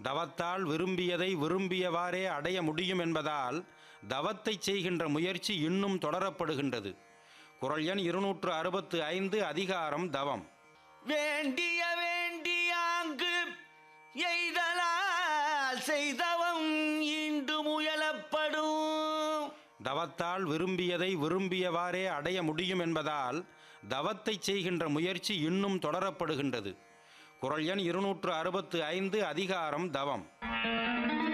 தவத்தால் விரும்பியதை விரும்பியவாறே அடைய முடியும் என்பதால் தவத்தைச் செய்கின்ற முயற்சி இன்னும் தொடரப்படுகின்றது குரல் எண் இருநூற்று அறுபத்து ஐந்து அதிகாரம் தவம் வேண்டிய வேண்டியாங்கு எய்தலால் செய்தவம் ஈண்டு முயலப்படும் தவத்தால் விரும்பியதை விரும்பியவாறே அடைய முடியும் என்பதால் தவத்தைச் செய்கின்ற முயற்சி இன்னும் தொடரப்படுகின்றது குரல் எண் இருநூற்று அறுபத்து ஐந்து அதிகாரம் தவம்